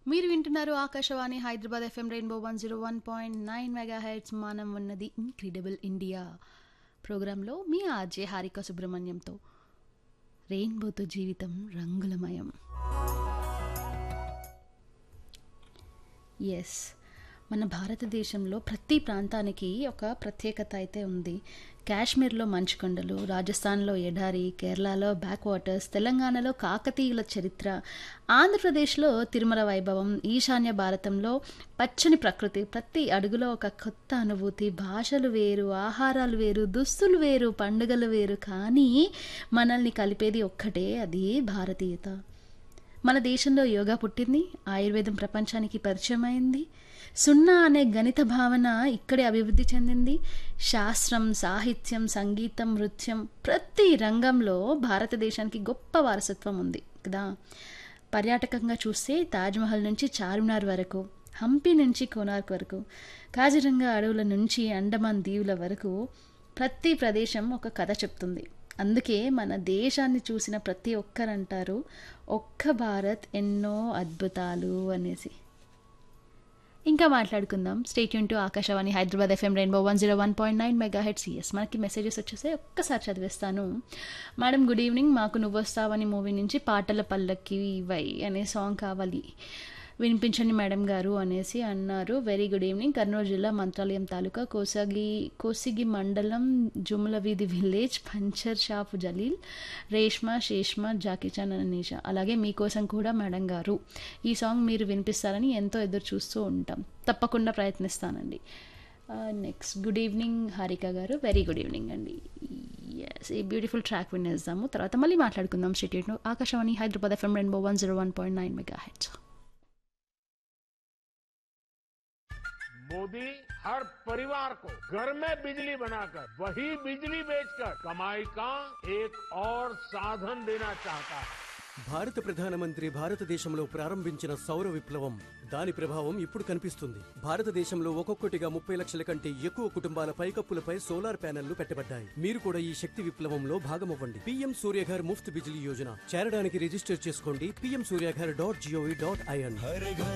మీరు వింటున్నారు Akashvani Hyderabad FM rainbow one zero one point nine mega hertz మనం ఉన్నది ఇన్క్రెడిబుల్ ఇండియా ప్రోగ్రాంలో మీ ఆర్జే హారిక సుబ్రహ్మణ్యంతో రెయిన్బోతో జీవితం రంగులమయం ఎస్ మన భారతదేశంలో ప్రతి ప్రాంతానికి ఒక ప్రత్యేకత అయితే ఉంది కాశ్మీర్లో మంచుకొండలు రాజస్థాన్లో ఎడారి కేరళలో బ్యాక్ వాటర్స్ తెలంగాణలో కాకతీయుల చరిత్ర ఆంధ్రప్రదేశ్లో తిరుమల వైభవం ఈశాన్య భారతంలో పచ్చని ప్రకృతి ప్రతి అడుగులో ఒక కొత్త అనుభూతి భాషలు వేరు ఆహారాలు వేరు దుస్తులు వేరు పండుగలు వేరు కానీ మనల్ని కలిపేది ఒక్కటే అది భారతీయత మన దేశంలో యోగా పుట్టింది ఆయుర్వేదం ప్రపంచానికి పరిచయం అయింది సున్నా అనే గణిత భావన ఇక్కడే అభివృద్ధి చెందింది శాస్త్రం సాహిత్యం సంగీతం నృత్యం ప్రతి రంగంలో భారతదేశానికి గొప్ప వారసత్వం ఉంది కదా పర్యాటకంగా చూస్తే తాజ్మహల్ నుంచి చార్మినార్ వరకు హంపి నుంచి కోనార్క్ వరకు కాజిరంగా అడవుల నుంచి అండమాన్ దీవుల వరకు ప్రతి ప్రదేశం ఒక కథ చెప్తుంది అందుకే మన దేశాన్ని చూసిన ప్రతి ఒక్కరంటారు ఒక్క భారత్ ఎన్నో అద్భుతాలు అనేసి ఇంకా మాట్లాడుకుందాం స్టేట్ యూన్ to Akashvani Hyderabad FM rainbow one zero one point nine mega hertz మనకి మెసేజెస్ వచ్చేసి ఒక్కసారి చదివేస్తాను మేడం గుడ్ ఈవినింగ్ మాకు నువ్వు వస్తావని మూవీ నుంచి పాటల పల్లకి వై అనే సాంగ్ కావాలి వినిపించండి మేడం గారు అనేసి అన్నారు వెరీ గుడ్ ఈవినింగ్ కర్నూలు జిల్లా మంత్రాలయం తాలూకా కోసగి కోసిగి మండలం జుముల వీధి village puncture shop Jalil Reshma Seshma Jackie Chan Anisha అలాగే మీకోసం కూడా మేడం గారు ఈ సాంగ్ మీరు వినిపిస్తారని ఎంతో ఎదురు చూస్తూ ఉంటాం తప్పకుండా ప్రయత్నిస్తానండి next good evening Harika garu very good evening అండి ఎస్ ఈ బ్యూటిఫుల్ ట్రాక్ వినేద్దాము తర్వాత మళ్ళీ మాట్లాడుకుందాం stay tuned Akashvani Hyderabad FM rainbow one zero one point nine mega hertz Modi हर परिवार को घर में बिजली बनाकर वही बिजली बेचकर कमाई का एक और साधन देना चाहता है భారత ప్రధానమంత్రి భారతదేశంలో ప్రారంభించిన సౌర విప్లవం దాని ప్రభావం ఇప్పుడు కనిపిస్తుంది భారతదేశంలో ఒక్కొక్కటిగా ముప్పై లక్షల కంటే ఎక్కువ కుటుంబాల పైకప్పులపై సోలార్ ప్యానెళ్లు పెట్టబడ్డాయి మీరు కూడా ఈ శక్తి విప్లవంలో భాగమవ్వండి పీఎం సూర్యఘర్ ముఫ్త్ బిజిలీ యోజన చేరడానికి రిజిస్టర్ చేసుకోండి PM Suryaghar dot GOV dot IN